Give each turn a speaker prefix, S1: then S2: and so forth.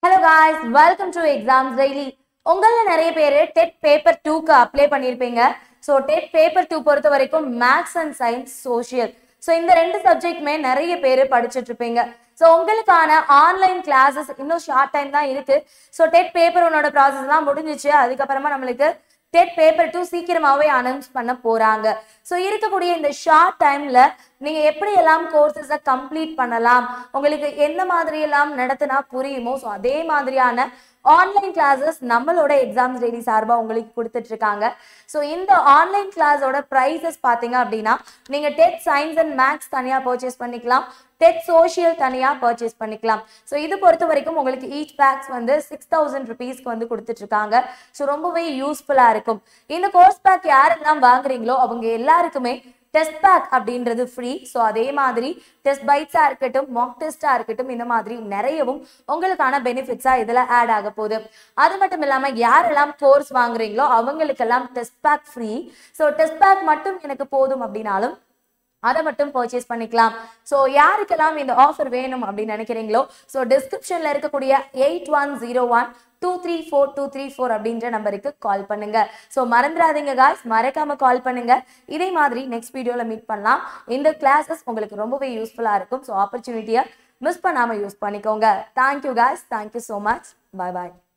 S1: hello guys welcome to exams daily உங்களில் நிறைய பேர் டெட் பேப்பர் டூக்கு அப்ளை பண்ணியிருப்பீங்க ஸோ டெட் பேப்பர் டூ பொறுத்த வரைக்கும் maths and science social so இந்த ரெண்டு சப்ஜெக்ட்டுமே நிறைய பேர் படிச்சுட்டு இருப்பீங்க ஸோ உங்களுக்கான ஆன்லைன் கிளாஸஸ் இன்னும் ஷார்ட் டைம் தான் இருக்கு ஸோ டெட் பேப்பர் உன்னோட ப்ராசஸ்லாம் முடிஞ்சிச்சு அதுக்கப்புறமா நம்மளுக்கு டெட் பேப்பர் டூ சீக்கிரமாவே அனௌன்ஸ் பண்ண போறாங்க ஸோ இருக்கக்கூடிய இந்த ஷார்ட் டைம்ல நீங்க எப்படி எல்லாம் கோர்சஸை கம்ப்ளீட் பண்ணலாம் உங்களுக்கு எந்த மாதிரி எல்லாம் நடத்தினா புரியுமோ ஸோ அதே மாதிரியான ஆன்லைன் கிளாஸஸ் நம்மளோட எக்ஸாம்ஸ் டெய்லி சார்பா உங்களுக்கு கொடுத்துட்டு இருக்காங்க ஸோ இந்த ஆன்லைன் கிளாஸோட ப்ரைஸஸ் பார்த்தீங்க அப்படின்னா நீங்க டெட் சயின்ஸ் அண்ட் மேக்ஸ் தனியா பர்ச்சேஸ் பண்ணிக்கலாம் டெட் சோஷியல் தனியா பர்ச்சேஸ் பண்ணிக்கலாம் ஸோ இது பொறுத்த வரைக்கும் உங்களுக்கு ஈச் பேக்ஸ் வந்து சிக்ஸ் தௌசண்ட் ருபீஸ்க்கு வந்து கொடுத்துட்டு இருக்காங்க ஸோ ரொம்பவே யூஸ்ஃபுல்லா இருக்கும் இந்த கோர்ஸ் பேக் யாரெல்லாம் வாங்குறீங்களோ அவங்க எல்லாருக்குமே டெஸ்ட் பேக் அப்படின்றது ஃப்ரீ ஸோ அதே மாதிரி டெஸ்ட் பைட்ஸாக இருக்கட்டும் மாக் டெஸ்ட்டாக இருக்கட்டும் இந்த மாதிரி நிறையவும் உங்களுக்கான பெனிஃபிட்ஸாக இதில் ஆட் ஆக போகுது அது மட்டும் இல்லாமல் யாரெல்லாம் கோர்ஸ் வாங்குறீங்களோ அவங்களுக்கெல்லாம் test pack free so test pack மட்டும் எனக்கு போதும் அப்படின்னாலும் அதை மட்டும் பர்ச்சேஸ் பண்ணிக்கலாம் ஸோ யாருக்கெல்லாம் இந்த ஆஃபர் வேணும் அப்படின்னு நினைக்கிறீங்களோ ஸோ டிஸ்கிரிப்ஷனில் இருக்கக்கூடிய eight one zero one two three four two three four அப்படின்ற நம்பருக்கு கால் பண்ணுங்க ஸோ மறந்துடாதீங்க காய்ஸ் மறக்காம கால் பண்ணுங்க இதே மாதிரி நெக்ஸ்ட் வீடியோவில் மீட் பண்ணலாம் இந்த கிளாஸஸ் உங்களுக்கு ரொம்பவே யூஸ்ஃபுல்லாக இருக்கும் ஸோ ஆப்பர்ச்சுனிட்டியை மிஸ் பண்ணாமல் யூஸ் பண்ணிக்கோங்க thank you guys thank you so much bye பாய்